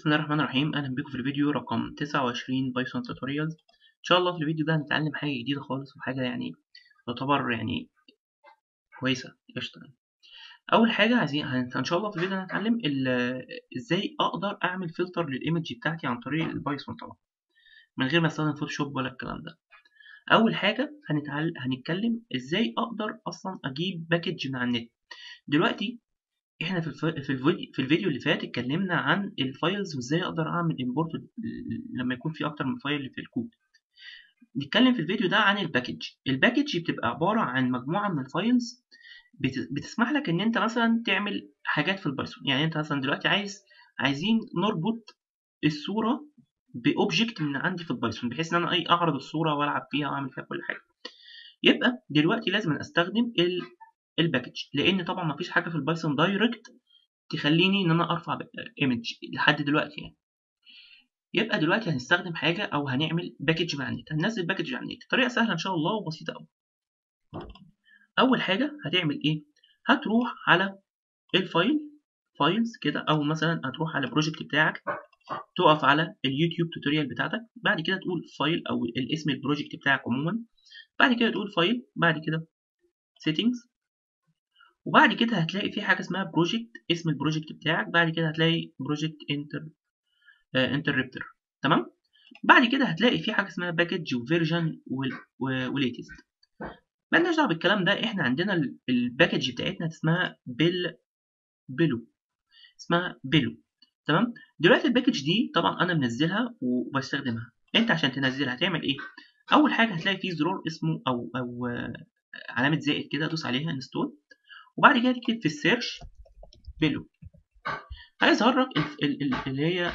بسم الله الرحمن الرحيم اهلا بكم في الفيديو رقم 29 بايثون توتوريالز ان شاء الله في الفيديو ده هنتعلم حاجه جديده خالص وحاجه يعني تعتبر يعني كويسه قشطه اول حاجه عايزين ان شاء الله في الفيديو هنتعلم ازاي اقدر اعمل فلتر للايمج بتاعتي عن طريق البايثون طبعا من غير ما استخدم فوتوشوب ولا الكلام ده اول حاجه هنتعلم هنتكلم ازاي اقدر اصلا اجيب باكج من على النت دلوقتي احنا في الف... في الفيديو في الفيديو اللي فات اتكلمنا عن الفايلز وازاي اقدر اعمل امبورت لما يكون في اكتر من فايل في الكود نتكلم في الفيديو ده عن الباكج الباكج بتبقى عباره عن مجموعه من الفايلز بت... بتسمح لك ان انت مثلا تعمل حاجات في البايثون يعني انت مثلا دلوقتي عايز عايزين نربط الصوره باوبجكت من عندي في البايثون بحيث ان انا اي اعرض الصوره والعب فيها واعمل فيها كل حاجه يبقى دلوقتي لازم استخدم ال الباكج لان طبعا ما فيش حاجه في البايثون دايركت تخليني ان انا ارفع ايمج لحد دلوقتي يعني يبقى دلوقتي هنستخدم حاجه او هنعمل باكج مع النت هننزل باكج على النت طريقه سهله ان شاء الله وبسيطه قوي اول حاجه هتعمل ايه هتروح على الفايل فايلز كده او مثلا هتروح على البروجكت بتاعك تقف على اليوتيوب توتوريال بتاعتك بعد كده تقول فايل او الاسم البروجكت بتاعك عموما بعد كده تقول فايل بعد كده settings وبعد كده هتلاقي في حاجه اسمها بروجكت اسم البروجكت بتاعك بعد كده هتلاقي بروجكت انتر انتربتر تمام بعد كده هتلاقي في حاجه اسمها باكج وفيرجن وليتست مالناش دعوه بالكلام ده احنا عندنا الباكج بتاعتنا اسمها بيل بيلو اسمها بيلو تمام دلوقتي الباكج دي طبعا انا منزلها وبستخدمها انت عشان تنزلها هتعمل ايه اول حاجه هتلاقي فيه زرار اسمه او او علامه زائد كده دوس عليها انستول وبعد كده تكتب في السيرش بيلو هيظهر لك اللي هي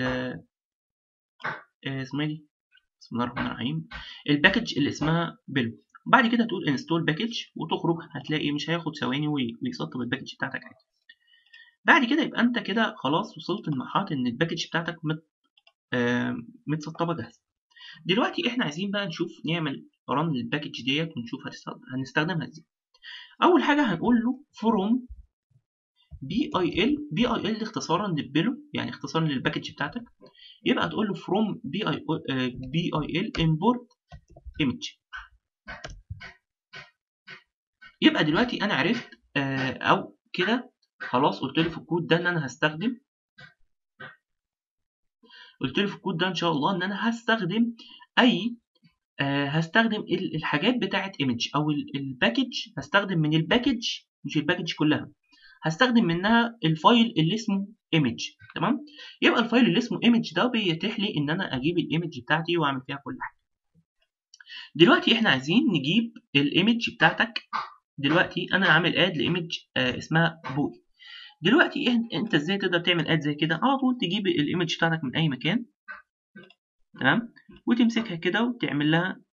اسمها دي بسم الله الرحمن الرحيم الباكج اللي اسمها بيلو بعد كده تقول انستول باكج وتخرج هتلاقي مش هياخد ثواني ويسطب الباكج بتاعتك عادي بعد كده يبقى انت كده خلاص وصلت لمرحله ان الباكج بتاعتك مت آه متسطبه جاهزه دلوقتي احنا عايزين بقى نشوف نعمل رن للباكج ديت ونشوف هنستخدمها ازاي اول حاجه هنقول له from بي اي ال بي اي ال اختصارا للبيلو يعني اختصارا للباكج بتاعتك يبقى تقول له from بي اي بي اي ال import image يبقى دلوقتي انا عرفت آه او كده خلاص قلت له في الكود ده ان انا هستخدم قلت له في الكود ده ان شاء الله ان انا هستخدم اي آه هستخدم الحاجات بتاعه ايمج او الباكج هستخدم من الباكج مش الباكج كلها هستخدم منها الفايل اللي اسمه ايمج تمام يبقى الفايل اللي اسمه ايمج ده بيتيح لي ان انا اجيب الايمج بتاعتي واعمل فيها كل حاجه دلوقتي احنا عايزين نجيب الايمج بتاعتك دلوقتي انا عامل اد لايمج آه اسمها بوي دلوقتي انت ازاي تقدر تعمل اد زي كده على طول تجيب الايمج بتاعتك من اي مكان تمام وتمسكها كده وتعمل لها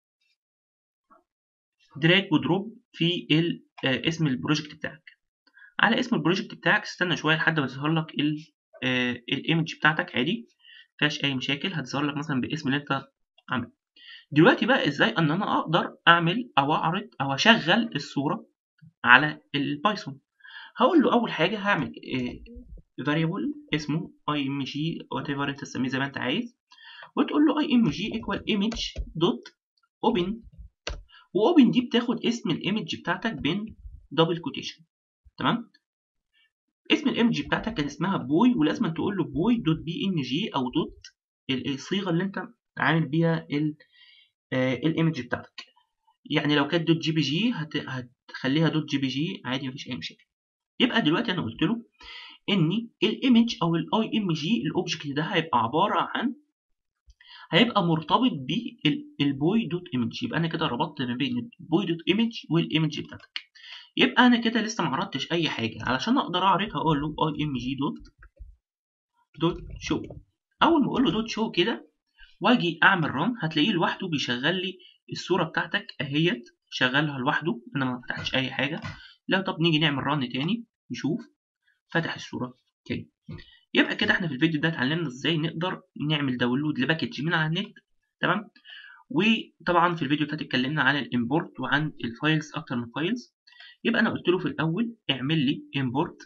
دراج ودروب في آه اسم البروجكت بتاعك على اسم البروجكت بتاعك استنى شويه لحد ما يظهر لك آه الايمج بتاعتك عادي مفيهاش اي مشاكل هتظهر لك مثلا بالاسم اللي انت عامله دلوقتي بقى ازاي ان انا اقدر اعمل او اعرض او اشغل الصوره على البايثون هقول له اول حاجه هعمل فاريبل اسمه اي ام جي وات ايفر انت تسميه زي ما انت عايز وتقول له اي ام جي ايكوال ايمج دوت اوبن واوبن دي بتاخد اسم الايمج بتاعتك بين دبل كوتيشن تمام اسم الايمج بتاعتك كان اسمها بوي ولازم تقول له بوي دوت بي ان جي او دوت الصيغه اللي انت عامل بيها الايمج بتاعتك يعني لو كانت دوت جي بي جي هت... هتخليها دوت جي بي جي عادي مفيش اي مشاكل يبقى دلوقتي انا قلت له ان الايمج او الاي ام جي الاوبجكت ده هيبقى عباره عن هيبقى مرتبط بالبوي دوت ايمج يبقى انا كده ربطت ما بين البوي دوت ايمج والايمج بتاعتك يبقى انا كده لسه ما عرضتش اي حاجه علشان اقدر اعرض هقول له اي ام جي دوت دوت شو اول ما اقول له دوت شو كده واجي اعمل ران هتلاقيه لوحده بيشغل لي الصوره بتاعتك اهيت شغلها لوحده انا ما فتحتش اي حاجه لو طب نيجي نعمل ران تاني نشوف فتح الصوره تاني يبقى كده احنا في الفيديو ده اتعلمنا ازاي نقدر نعمل داونلود لباكج من على النت تمام وطبعا في الفيديو ده اتكلمنا عن الامبورت وعن الفايلز اكتر من فايلز يبقى انا قلت له في الاول اعمل لي امبورت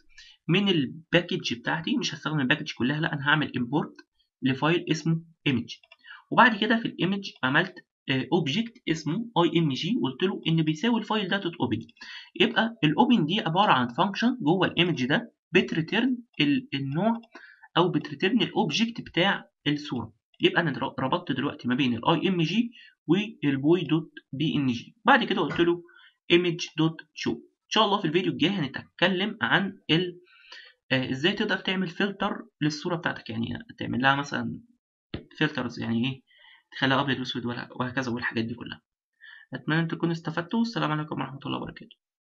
من الباكج بتاعتي مش هستخدم الباكج كلها لا انا هعمل امبورت لفايل اسمه ايمج وبعد كده في الايمج عملت اوبجكت اسمه اي ام جي وقلت له ان بيساوي الفايل ده دوت اوبن يبقى الاوبن دي عباره عن فانكشن جوه الايمج ده بتريتيرن النوع او بتريتيرن الاوبجكت بتاع الصوره يبقى انا ربطت دلوقتي ما بين الاي ام جي والبوي دوت بي ان جي بعد كده قلت له image دوت شو ان شاء الله في الفيديو الجاي هنتكلم عن ال آه ازاي تقدر تعمل فلتر للصوره بتاعتك يعني تعمل لها مثلا فلترز يعني ايه تخليها ابيض واسود وهكذا والحاجات دي كلها اتمنى ان تكونوا استفدتوا والسلام عليكم ورحمه الله وبركاته